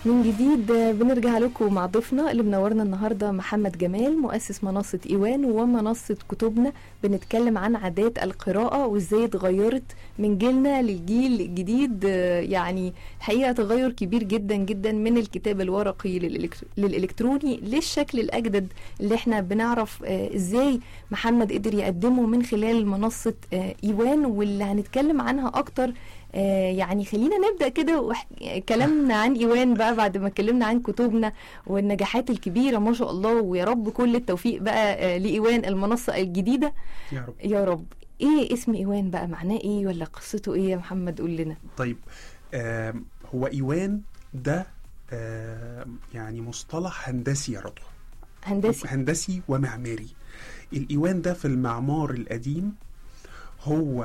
من جديد بنرجع لكم مع ضيفنا اللي منورنا النهارده محمد جمال مؤسس منصه ايوان ومنصه كتبنا بنتكلم عن عادات القراءه وازاي اتغيرت من جيلنا للجيل الجديد يعني الحقيقه تغير كبير جدا جدا من الكتاب الورقي للالكتروني للشكل الاجدد اللي احنا بنعرف ازاي محمد قدر يقدمه من خلال منصه ايوان واللي هنتكلم عنها اكتر آه يعني خلينا نبدا كده وح... كلامنا عن ايوان بقى بعد ما اتكلمنا عن كتبنا والنجاحات الكبيره ما شاء الله ويا رب كل التوفيق بقى آه لايوان المنصه الجديده يا رب يا رب ايه اسم ايوان بقى معناه ايه ولا قصته ايه يا محمد قول لنا طيب آه هو ايوان ده آه يعني مصطلح هندسي يا رضوى هندسي هندسي ومعماري الايوان ده في المعمار القديم هو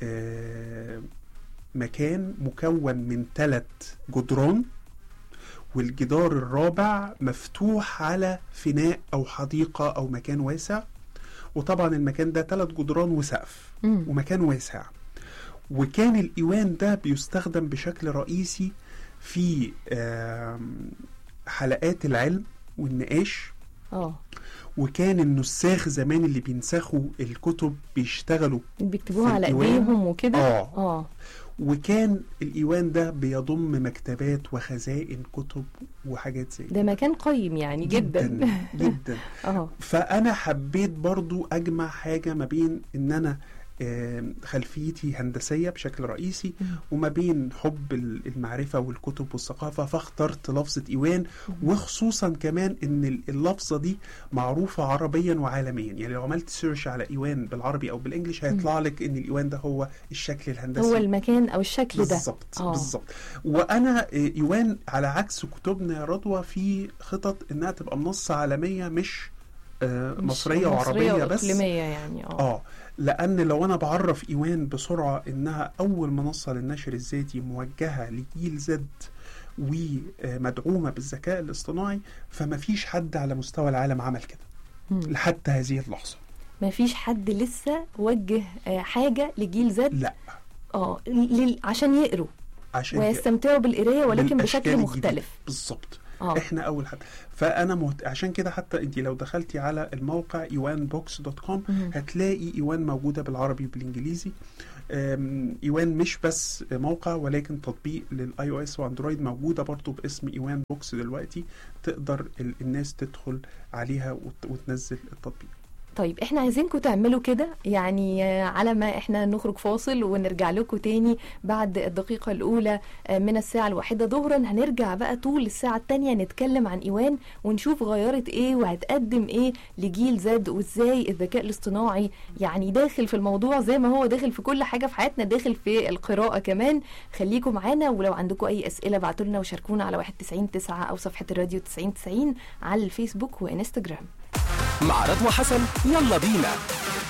آه مكان مكون من ثلاث جدران والجدار الرابع مفتوح على فناء او حديقه او مكان واسع وطبعا المكان ده ثلاث جدران وسقف مم. ومكان واسع وكان الايوان ده بيستخدم بشكل رئيسي في آم، حلقات العلم والنقاش اه وكان النساخ زمان اللي بينسخوا الكتب بيشتغلوا بيكتبوها في على الإيوان؟ ايديهم وكده اه اه وكان الايوان ده بيضم مكتبات وخزائن كتب وحاجات زي ده مكان قيم يعني جدا جدا جدا اه فانا حبيت برضو اجمع حاجه ما بين ان انا آم، خلفيتي هندسيه بشكل رئيسي مم. وما بين حب ال- المعرفه والكتب والثقافه فاخترت لفظه ايوان وخصوصا كمان ان اللفظه دي معروفه عربيا وعالميا يعني لو عملت سيرش على ايوان بالعربي او بالانجلش هيطلع لك ان الايوان ده هو الشكل الهندسي هو المكان او الشكل ده بالظبط آه. بالظبط وانا آه، ايوان على عكس كتبنا يا رضوى في خطط انها تبقى منصه عالميه مش آه، مش مصريه وعربيه بس وإقليمية يعني اه اه لان لو انا بعرف ايوان بسرعه انها اول منصه للنشر الذاتي موجهه لجيل زد ومدعومه بالذكاء الاصطناعي فما فيش حد على مستوى العالم عمل كده مم. لحتى هذه اللحظه ما فيش حد لسه وجه آه، حاجه لجيل زد لا اه لل... عشان يقروا عشان ويستمتعوا بالقرايه ولكن بالأشكال بشكل الجديدة. مختلف بالظبط اه احنا اول حد فانا مهت... عشان كده حتى انت لو دخلتي على الموقع ايوان بوكس دوت كوم مهم. هتلاقي ايوان موجوده بالعربي وبالانجليزي أم، ايوان مش بس موقع ولكن تطبيق للاي او اس واندرويد موجوده برضو باسم ايوان بوكس دلوقتي تقدر ال- الناس تدخل عليها وت... وتنزل التطبيق طيب احنا عايزينكم تعملوا كده يعني آه، على ما احنا نخرج فاصل ونرجع لكم تاني بعد الدقيقة الأولى آه، من الساعة الواحدة ظهرا هنرجع بقى طول الساعة التانية نتكلم عن إيوان ونشوف غيرت ايه وهتقدم ايه لجيل زد وازاي الذكاء الاصطناعي يعني داخل في الموضوع زي ما هو داخل في كل حاجة في حياتنا داخل في القراءة كمان خليكم معانا ولو عندكم أي أسئلة بعتوا لنا وشاركونا على 199 أو صفحة الراديو 9090 على الفيسبوك وإنستجرام مع رضوى حسن يلا بينا